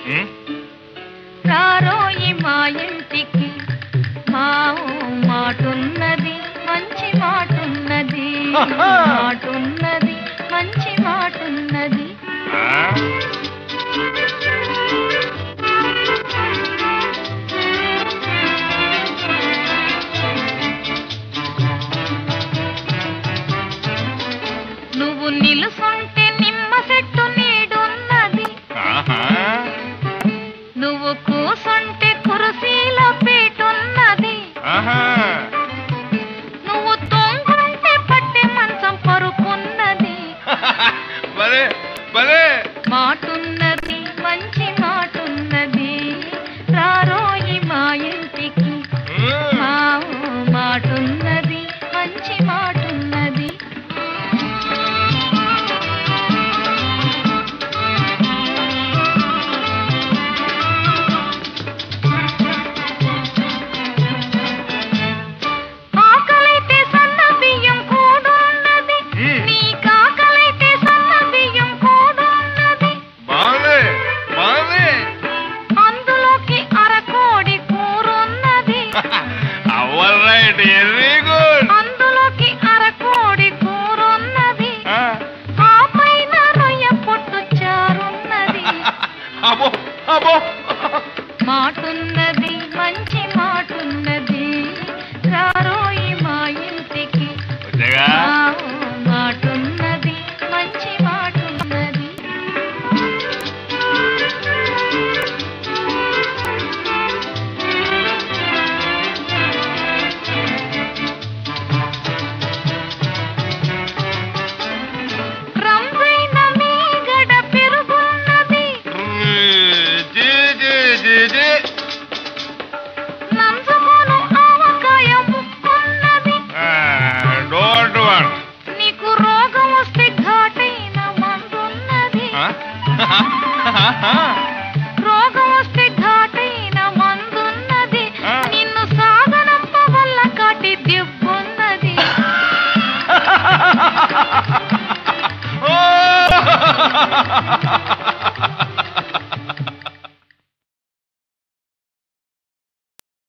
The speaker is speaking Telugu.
ఉమ్? రారోయి మా ఇంటికి మా మాటున్నది మంచి మాటున్నది మాటున్నది మంచి మాటున్నది ఆ? నువ్వు నిలుసుంటే నిమ్మ చెట్టు నీడున్నది ఆహా. నువ్వు కూసుంటే కురసీలో పీటున్నది ఆహా. నువ్వు తొంగుంటే పట్టే మంచం పరుపున్నది భలే భలే మాటున్నది మంచి మాటున్నది రారోయి మా ఇంటికి ఉమ్. మా మాటున్నది మంచి మాటున్నది ఆకలైతే సన్న బియ్యం కూడున్నది మ్మ్. నీ కాకలైతే సన్న బియ్యం కూడున్నది బాగుంది బాగుంది అందులోకి అరకోడి కూరున్నది అవర్ రైట్ వెరీ గుడ్ అందులోకి అరకోడి కూరున్నది ఆ పైన రొయ్య పొట్టు చారున్నది అబో అబో మాటున్నది మంచి మాటున్నది రారోయి మా ఇంటికి వచ్చాగా ఆ మాటున్నది మంచి మాటున్నది రంజైన మీగడ పెరుగున్నది జీ జీ జీ జీ నంజుకోను ఆవకాయ ముక్కున్నది డోంట్ వాంట్ నీకు రోగం వస్తే ఘాటైన మందున్నది రోగం వస్తే ఘాటైన మందున్నది ఆ. నిన్ను సాగనంప వల్ల కాటి దిబ్బున్నది ఓ